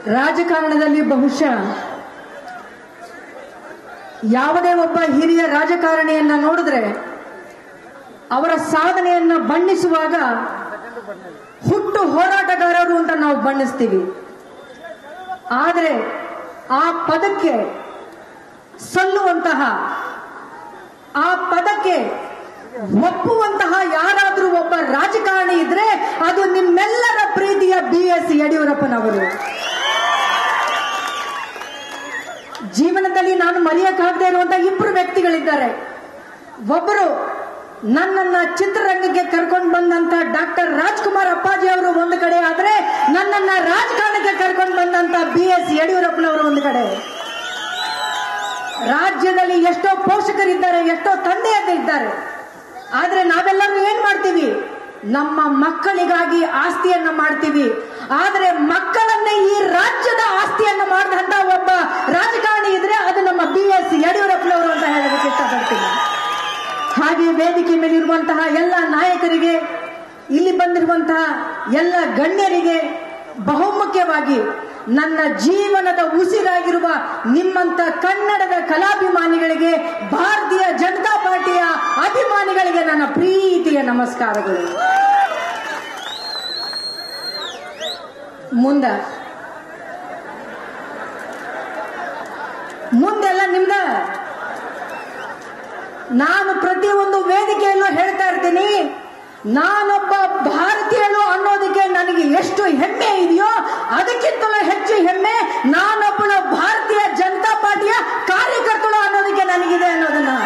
ರಾಜಕಾರಣದಲ್ಲಿ ಬಹುಶಃ ಯಾವುದೇ ಒಬ್ಬ ಹಿರಿಯ ರಾಜಕಾರಣಿಯನ್ನ ನೋಡಿದ್ರೆ ಅವರ ಸಾಧನೆಯನ್ನ ಬಣ್ಣಿಸುವಾಗ ಹುಟ್ಟು ಹೋರಾಟಗಾರರು ಅಂತ ನಾವು ಬಣ್ಣಿಸ್ತೀವಿ ಆದರೆ ಆ ಪದಕ್ಕೆ ಸಲ್ಲುವಂತಹ ಆ ಪದಕ್ಕೆ ಒಪ್ಪುವಂತಹ ಯಾರಾದ್ರೂ ಒಬ್ಬ ರಾಜಕಾರಣಿ ಇದ್ರೆ ಅದು ನಿಮ್ಮೆಲ್ಲರ ಪ್ರೀತಿಯ ಬಿ ಎಸ್ ಯಡಿಯೂರಪ್ಪನವರು ಜೀವನದಲ್ಲಿ ನಾನು ಮರೆಯಕ್ಕಾಗದೇ ಇರುವಂತಹ ಇಬ್ಬರು ವ್ಯಕ್ತಿಗಳಿದ್ದಾರೆ ಒಬ್ಬರು ನನ್ನನ್ನ ಚಿತ್ರರಂಗಕ್ಕೆ ಕರ್ಕೊಂಡು ಬಂದಂತ ಡಾಕ್ಟರ್ ರಾಜ್ಕುಮಾರ್ ಅಪ್ಪಾಜಿ ಅವರು ಒಂದು ಕಡೆ ಆದ್ರೆ ನನ್ನನ್ನ ರಾಜಕಾರಣಕ್ಕೆ ಕರ್ಕೊಂಡು ಬಂದಂತ ಬಿ ಎಸ್ ಯಡಿಯೂರಪ್ಪನವರು ಒಂದು ಕಡೆ ರಾಜ್ಯದಲ್ಲಿ ಎಷ್ಟೋ ಪೋಷಕರಿದ್ದಾರೆ ಎಷ್ಟೋ ತಂದೆಯದ್ದು ಇದ್ದಾರೆ ಆದ್ರೆ ನಾವೆಲ್ಲರೂ ಏನ್ ಮಾಡ್ತೀವಿ ನಮ್ಮ ಮಕ್ಕಳಿಗಾಗಿ ಆಸ್ತಿಯನ್ನ ಮಾಡ್ತೀವಿ ಆದ್ರೆ ಮಕ್ಕಳನ್ನೇ ಈ ರಾಜ್ಯದ ಆಸ್ತಿಯನ್ನ ಮಾಡಿದಂತ ಒಬ್ಬ ರಾಜಕಾರಣಿ ಇದ್ರೆ ಅದು ನಮ್ಮ ಬಿ ಎಸ್ ಯಡಿಯೂರಪ್ಪನವರು ಅಂತ ಹೇಳೋದಕ್ಕೆ ಇಷ್ಟಪಡ್ತೀನಿ ಹಾಗೆ ವೇದಿಕೆ ಮೇಲೆ ಇರುವಂತಹ ಎಲ್ಲ ನಾಯಕರಿಗೆ ಇಲ್ಲಿ ಬಂದಿರುವಂತಹ ಎಲ್ಲ ಗಣ್ಯರಿಗೆ ಬಹುಮುಖ್ಯವಾಗಿ ನನ್ನ ಜೀವನದ ಉಸಿರಾಗಿರುವ ನಿಮ್ಮಂತ ಕನ್ನಡದ ಕಲಾಭಿಮಾನಿಗಳಿಗೆ ಭಾರತೀಯ ಜನತಾ ಪಾರ್ಟಿಯ ಅಭಿಮಾನಿಗಳಿಗೆ ನನ್ನ ಪ್ರೀತಿಯ ನಮಸ್ಕಾರಗಳು ಮುಂದ ಮುಂದೆಲ್ಲ ನಿಮ್ದ ನಾನು ಪ್ರತಿಯೊಂದು ವೇದಿಕೆಯಲ್ಲೂ ಹೇಳ್ತಾ ಇರ್ತೀನಿ ನಾನೊಬ್ಬ ಭಾರತೀಯಳು ಅನ್ನೋದಕ್ಕೆ ನನಗೆ ಎಷ್ಟು ಹೆಮ್ಮೆ ಇದೆಯೋ ಅದಕ್ಕಿಂತಲೂ ಹೆಚ್ಚು ಹೆಮ್ಮೆ ನಾನೊಬ್ಬಳು ಭಾರತೀಯ ಜನತಾ ಪಾರ್ಟಿಯ ಕಾರ್ಯಕರ್ತಳು ಅನ್ನೋದಕ್ಕೆ ನನಗಿದೆ ಅನ್ನೋದನ್ನ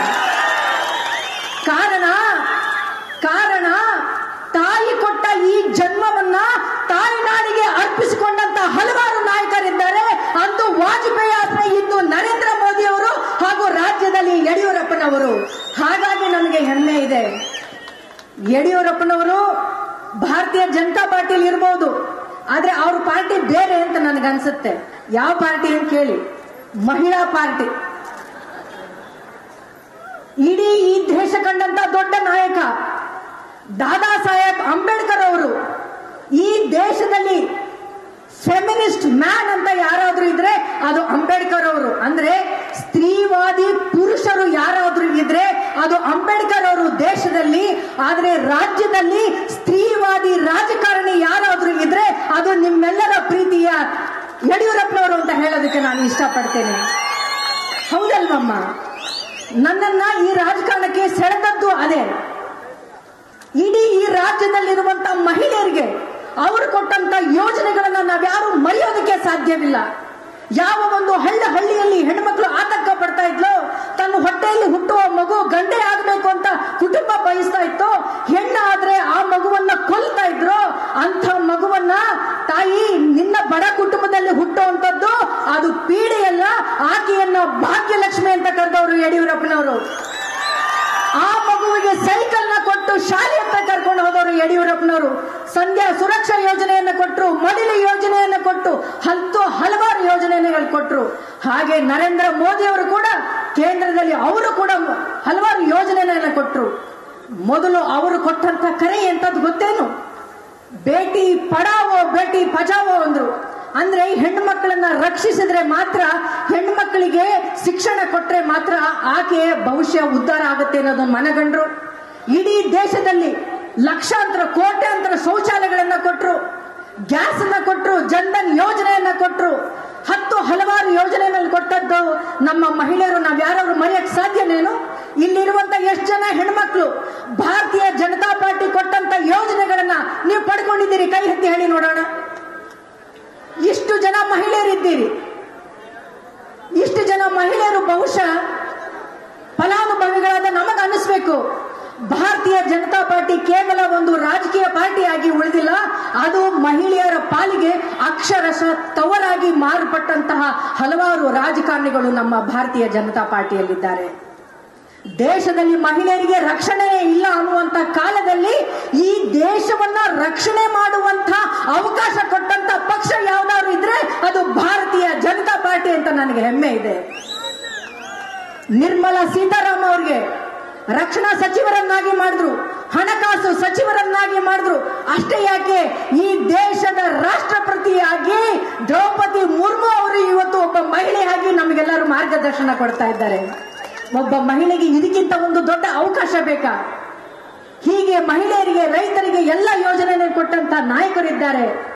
ಕಾರಣ ಕಾರಣ ತಾಯಿ ಕೊಟ್ಟ ಈ ಜನ್ಮವನ್ನ ತಾಯ್ನಾಡಿಗೆ ಅರ್ಪಿಸಿಕೊಂಡಂತ ಹಲವಾರು ನಾಯಕರಿದ್ದಾರೆ ಅಂದು ವಾಜಪೇಯಿ ಆದ್ರೆ ಇಂದು ನರೇಂದ್ರ ಮೋದಿ ಅವರು ಹಾಗೂ ರಾಜ್ಯದಲ್ಲಿ ಯಡಿಯೂರಪ್ಪನವರು ಹಾಗಾಗಿ ನನಗೆ ಹೆಮ್ಮೆ ಇದೆ ಯಡಿಯೂರಪ್ಪನವರು ಭಾರತೀಯ ಜನತಾ ಪಾರ್ಟಿಯಲ್ಲಿ ಇರಬಹುದು ಆದ್ರೆ ಅವ್ರ ಪಾರ್ಟಿ ಬೇರೆ ಅಂತ ನನಗನ್ಸುತ್ತೆ ಯಾವ ಪಾರ್ಟಿ ಅಂತ ಕೇಳಿ ಮಹಿಳಾ ಪಾರ್ಟಿ ಇಡೀ ಈ ದೇಶ ಕಂಡಂತ ದೊಡ್ಡ ನಾಯಕ ದಾದಾ ಸಾಹೇಬ್ ಅಂಬೇಡ್ಕರ್ ಅವರು ಈ ದೇಶದಲ್ಲಿ ಫೆಮಿನಿಸ್ಟ್ ಮ್ಯಾನ್ ಅಂತ ಯಾರಾದ್ರೂ ಇದ್ರೆ ಅದು ಅಂಬೇಡ್ಕರ್ ಅವರು ಅಂದ್ರೆ ಸ್ತ್ರೀವಾದಿ ಪುರುಷರು ಯಾರಾದ್ರೂ ಇದ್ರೆ ಅದು ಅಂಬೇಡ್ಕರ್ ಅವರು ದೇಶದಲ್ಲಿ ಆದ್ರೆ ರಾಜ್ಯದಲ್ಲಿ ಸ್ತ್ರೀವಾದಿ ರಾಜಕಾರಣಿ ಯಾರಾದ್ರೂ ಇದ್ರೆ ಅದು ನಿಮ್ಮೆಲ್ಲರ ಪ್ರೀತಿಯ ಯಡಿಯೂರಪ್ಪನವರು ಅಂತ ಹೇಳೋದಕ್ಕೆ ನಾನು ಇಷ್ಟಪಡ್ತೇನೆ ಹೌದಲ್ವಮ್ಮ ನನ್ನನ್ನ ಈ ರಾಜಕಾರಣಕ್ಕೆ ಸೆಳೆದದ್ದು ಅದೇ ಇಡೀ ಈ ರಾಜ್ಯದಲ್ಲಿರುವಂತ ಮಹಿಳೆಯರಿಗೆ ಅವರು ಕೊಟ್ಟಂತ ಯೋಜನೆಗಳನ್ನ ನಾವ್ಯಾರು ಮರೆಯೋದಕ್ಕೆ ಸಾಧ್ಯವಿಲ್ಲ ಯಾವ ಒಂದು ಹಳ್ಳ ಹಳ್ಳಿಯಲ್ಲಿ ಹೆಣ್ಮಕ್ಳು ಆತಂಕ ಪಡ್ತಾ ಇದ್ಲು ತನ್ನ ಹೊಟ್ಟೆಯಲ್ಲಿ ಹುಟ್ಟುವ ಮಗು ಗಂಡೆ ಆಗ್ಬೇಕು ಅಂತ ಕುಟುಂಬ ಬಯಸ್ತಾ ಇತ್ತು ಹೆಣ್ಣಾದ್ರೆ ಆ ಮಗುವನ್ನ ಕೊಲ್ತಾ ಇದ್ರು ಅಂತ ಮಗುವನ್ನ ತಾಯಿ ನಿನ್ನ ಬಡ ಕುಟುಂಬದಲ್ಲಿ ಹುಟ್ಟುವಂತದ್ದು ಅದು ಪೀಡೆಯಲ್ಲ ಆಕೆಯನ್ನ ಭಾಗ್ಯಲಕ್ಷ್ಮಿ ಅಂತ ಕರೆದವರು ಯಡಿಯೂರಪ್ಪನವರು ಆ ಮಗುವಿಗೆ ಸೈಕಲ್ ನ ಕೊಟ್ಟು ಶಾಲೆ ಹತ್ರ ಕರ್ಕೊಂಡು ಹೋದವರು ಯಡಿಯೂರಪ್ಪನವರು ಸಂಧ್ಯಾ ಸುರಕ್ಷಾ ಯೋಜನೆಯನ್ನ ಕೊಟ್ಟರು ಮಡಿಲಿ ಯೋಜನೆಯನ್ನ ಕೊಟ್ಟು ಹತ್ತು ಹಲವಾರು ಯೋಜನೆಗಳು ಕೊಟ್ಟರು ಹಾಗೆ ನರೇಂದ್ರ ಮೋದಿ ಅವರು ಕೂಡ ಕೇಂದ್ರದಲ್ಲಿ ಅವರು ಕೂಡ ಹಲವಾರು ಯೋಜನೆಯನ್ನ ಕೊಟ್ಟರು ಮೊದಲು ಅವರು ಕೊಟ್ಟಂತ ಕರೆ ಎಂತದ್ದು ಗೊತ್ತೇನು ಬೇಟಿ ಪಡಾವೋ ಬೇಟಿ ಬಚಾವೋ ಅಂದ್ರು ಅಂದ್ರೆ ಹೆಣ್ಣು ಮಕ್ಕಳನ್ನ ರಕ್ಷಿಸಿದ್ರೆ ಮಾತ್ರ ಹೆಣ್ಣು ಮಕ್ಕಳಿಗೆ ಶಿಕ್ಷಣ ಕೊಟ್ರೆ ಮಾತ್ರ ಆಕೆ ಭವಿಷ್ಯ ಉದ್ಧಾರ ಆಗುತ್ತೆ ಅನ್ನೋದನ್ನ ಮನಗಂಡ್ರು ಇಡೀ ದೇಶದಲ್ಲಿ ಲಕ್ಷಾಂತರ ಕೋಟ್ಯಾಂತರ ಶೌಚಾಲಯಗಳನ್ನ ಕೊಟ್ರು ಗ್ಯಾಸ್ ಅನ್ನ ಕೊಟ್ರು ಜನ್ಧನ್ ಯೋಜನೆಯನ್ನ ಕೊಟ್ರು ಹತ್ತು ಹಲವಾರು ಯೋಜನೆಗಳನ್ನು ಕೊಟ್ಟದ್ದು ನಮ್ಮ ಮಹಿಳೆಯರು ನಾವ್ ಯಾರಾದ್ರೂ ಮರೆಯಕ್ ಸಾಧ್ಯನೇನು ಇಲ್ಲಿರುವಂತ ಎಷ್ಟು ಜನ ಹೆಣ್ಮಕ್ಳು ಭಾರತೀಯ ಜನತಾ ಪಾರ್ಟಿ ಕೊಟ್ಟಂತ ಯೋಜನೆಗಳನ್ನ ನೀವು ಪಡ್ಕೊಂಡಿದ್ದೀರಿ ಕೈ ಎತ್ತಿ ಹೇಳಿ ನೋಡೋಣ ಇಷ್ಟು ಜನ ಮಹಿಳೆಯರಿದ್ದೀರಿ ಇಷ್ಟು ಜನ ಮಹಿಳೆಯರು ಬಹುಶಃ ಫಲಾನುಭವಿಗಳಾದ ನಮಗ ಅನಿಸ್ಬೇಕು ಭಾರತೀಯ ಜನತಾ ಪಾರ್ಟಿ ಕೇವಲ ಒಂದು ರಾಜಕೀಯ ಪಾರ್ಟಿಯಾಗಿ ಉಳಿದಿಲ್ಲ ಅದು ಮಹಿಳೆಯರ ಪಾಲಿಗೆ ಅಕ್ಷರಶಃ ತವರಾಗಿ ಮಾರ್ಪಟ್ಟಂತಹ ಹಲವಾರು ರಾಜಕಾರಣಿಗಳು ನಮ್ಮ ಭಾರತೀಯ ಜನತಾ ಪಾರ್ಟಿಯಲ್ಲಿದ್ದಾರೆ ದೇಶದಲ್ಲಿ ಮಹಿಳೆಯರಿಗೆ ರಕ್ಷಣೆ ಇಲ್ಲ ಅನ್ನುವಂತ ಕಾಲದಲ್ಲಿ ಈ ದೇಶವನ್ನ ರಕ್ಷಣೆ ಮಾಡುವಂತ ಅವಕಾಶ ಕೊಟ್ಟಂತ ಪಕ್ಷ ಯಾವ್ದಾದ್ರು ಇದ್ರೆ ಅದು ಭಾರತೀಯ ಜನತಾ ಪಾರ್ಟಿ ಅಂತ ನನಗೆ ಹೆಮ್ಮೆ ಇದೆ ನಿರ್ಮಲಾ ಸೀತಾರಾಮ್ ಅವ್ರಿಗೆ ರಕ್ಷಣಾ ಸಚಿವರನ್ನಾಗಿ ಮಾಡಿದ್ರು ಹಣಕಾಸು ಸಚಿವರನ್ನಾಗಿ ಮಾಡಿದ್ರು ಅಷ್ಟೇ ಯಾಕೆ ಈ ದೇಶದ ರಾಷ್ಟ್ರಪತಿಯಾಗಿ ದ್ರೌಪದಿ ನಮಗೆಲ್ಲರೂ ಮಾರ್ಗದರ್ಶನ ಕೊಡ್ತಾ ಇದ್ದಾರೆ ಒಬ್ಬ ಮಹಿಳೆಗೆ ಇದಕ್ಕಿಂತ ಒಂದು ದೊಡ್ಡ ಅವಕಾಶ ಬೇಕಾ ಹೀಗೆ ಮಹಿಳೆಯರಿಗೆ ರೈತರಿಗೆ ಎಲ್ಲ ಯೋಜನೆ ಕೊಟ್ಟಂತ ನಾಯಕರಿದ್ದಾರೆ